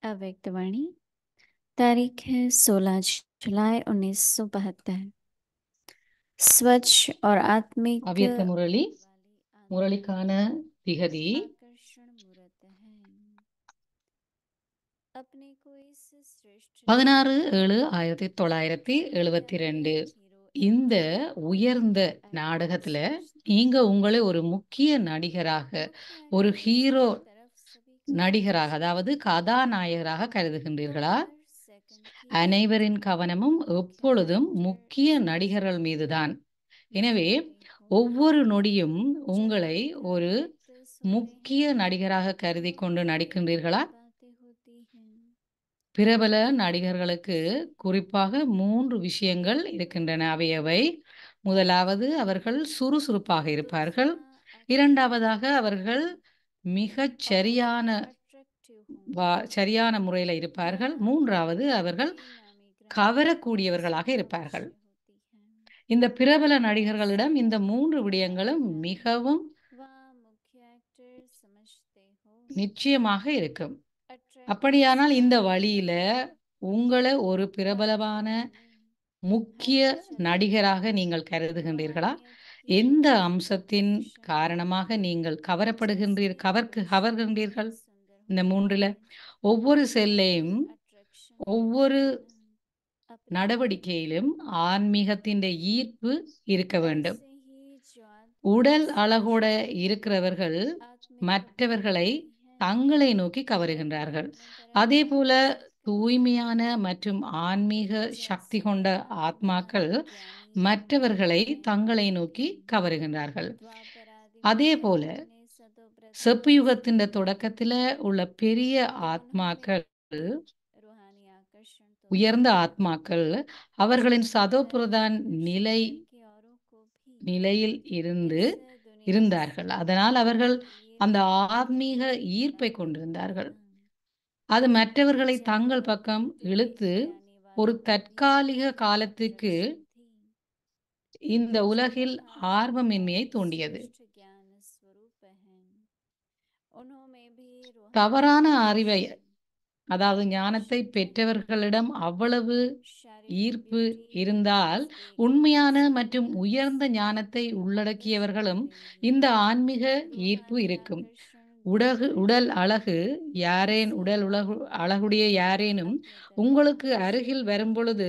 अव्यक्तवाणी तारीख है 16 जुलाई 1972 स्वच्छ और आत्मिक அவ்யக்த முரளி முரளிக்கான திகதி आकर्षण मूर्त है अपने को इस श्रेष्ठ பதினாறு ஏழு ஆயிரத்தி தொள்ளாயிரத்தி எழுபத்தி ரெண்டு இந்த உயர்ந்த நாடகத்துல நீங்க உங்களை ஒரு முக்கிய நடிகராக ஒரு ஹீரோ நடிகராக அதாவது கதாநாயகராக கருதுகின்றீர்களா அனைவரின் கவனமும் எப்பொழுதும் முக்கிய நடிகர்கள் மீதுதான் எனவே ஒவ்வொரு நொடியும் உங்களை ஒரு முக்கிய நடிகராக கருதி கொண்டு நடிக்கின்றீர்களா பிரபல நடிகர்களுக்கு குறிப்பாக மூன்று விஷயங்கள் இருக்கின்றன அவையவை முதலாவது அவர்கள் சுறுசுறுப்பாக இருப்பார்கள் இரண்டாவதாக அவர்கள் மிகச் சரியான வா- சரியான முறையில் இருப்பார்கள் மூன்றாவது அவர்கள் கவரக்கூடியவர்களாக இருப்பார்கள் இந்த பிரபல நடிகர்களிடம் இந்த மூன்று விடயங்களும் மிகவும் நிச்சயமாக இருக்கும் அப்படியானால் இந்த வழியில உங்களை ஒரு பிரபலமான முக்கிய நடிகராக நீங்கள் கருதுகின்றீர்களா எந்த அம்சத்தின் காரணமாக நீங்கள் கவரப்படுகின்றீர் கவர்க்கு கவர்கின்றீர்கள் இந்த மூன்றுல ஒவ்வொரு செல்லையும் ஒவ்வொரு நடவடிக்கையிலும் ஆன்மீகத்தின் ஈர்ப்பு இருக்க வேண்டும் உடல் அழகோட இருக்கிறவர்கள் மற்றவர்களை தங்களை நோக்கி கவருகின்றார்கள் அதே போல தூய்மையான மற்றும் ஆன்மீக சக்தி கொண்ட ஆத்மாக்கள் மற்றவர்களை தங்களை நோக்கி கவருகின்றார்கள் அதே போல செப்பு யுகத்தின் தொடக்கத்துல உள்ள பெரிய ஆத்மாக்கள் உயர்ந்த ஆத்மாக்கள் அவர்களின் சதோபிரதான் நிலை நிலையில் இருந்து இருந்தார்கள் அதனால் அவர்கள் அந்த ஆன்மீக ஈர்ப்பை கொண்டிருந்தார்கள் அது மற்றவர்களை தங்கள் பக்கம் இழுத்து ஒரு தற்காலிக காலத்துக்கு இந்த உலகில் ஆர்வமின்மையை தூண்டியது தவறான அறிவை அதாவது ஞானத்தை பெற்றவர்களிடம் அவ்வளவு ஈர்ப்பு இருந்தால் உண்மையான மற்றும் உயர்ந்த ஞானத்தை உள்ளடக்கியவர்களும் இந்த ஆன்மீக ஈர்ப்பு இருக்கும் உடகு உடல் அழகு யாரேன் உடல் உலகு அழகுடைய யாரேனும் உங்களுக்கு அருகில் வரும்பொழுது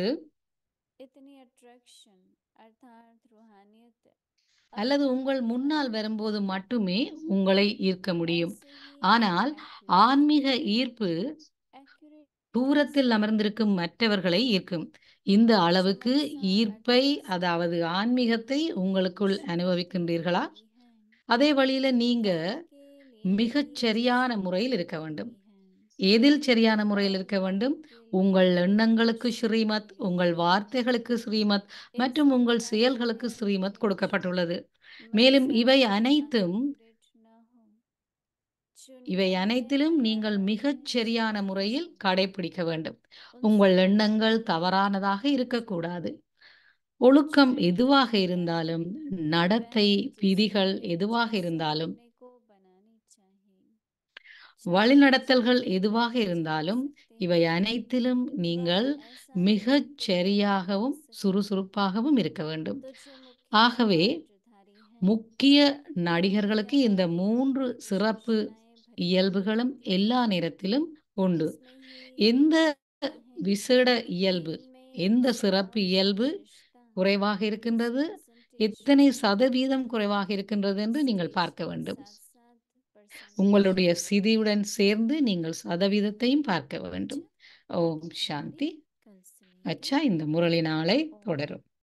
அல்லது உங்கள் முன்னால் வரும்போது மட்டுமே உங்களை ஈர்க்க முடியும் ஆனால் ஆன்மீக ஈர்ப்பு தூரத்தில் அமர்ந்திருக்கும் மற்றவர்களை ஈர்க்கும் இந்த அளவுக்கு ஈர்ப்பை அதாவது ஆன்மீகத்தை உங்களுக்குள் அனுபவிக்கின்றீர்களா அதே வழியில நீங்க மிகச் சரியான முறையில் இருக்க வேண்டும் எதில் சரியான முறையில் இருக்க வேண்டும் உங்கள் எண்ணங்களுக்கு ஸ்ரீமத் உங்கள் வார்த்தைகளுக்கு ஸ்ரீமத் மற்றும் உங்கள் செயல்களுக்கு ஸ்ரீமத் கொடுக்கப்பட்டுள்ளது மேலும் இவை அனைத்தும் இவை அனைத்திலும் நீங்கள் மிகச் சரியான முறையில் கடைபிடிக்க வேண்டும் உங்கள் எண்ணங்கள் தவறானதாக இருக்கக்கூடாது ஒழுக்கம் எதுவாக இருந்தாலும் நடத்தை விதிகள் எதுவாக இருந்தாலும் வழிநடத்தல்கள் எதுவாக இருந்தாலும் இவை அனைத்திலும் நீங்கள் மிகச் சரியாகவும் சுறுசுறுப்பாகவும் இருக்க வேண்டும் ஆகவே முக்கிய நடிகர்களுக்கு இந்த மூன்று சிறப்பு இயல்புகளும் எல்லா நேரத்திலும் உண்டு எந்த விசேட இயல்பு எந்த சிறப்பு இயல்பு குறைவாக இருக்கின்றது எத்தனை சதவீதம் குறைவாக இருக்கின்றது என்று நீங்கள் பார்க்க வேண்டும் உங்களுடைய சிதியுடன் சேர்ந்து நீங்கள் சதவீதத்தையும் பார்க்க வேண்டும் ஓம் சாந்தி அச்சா இந்த முரளி நாளை தொடரும்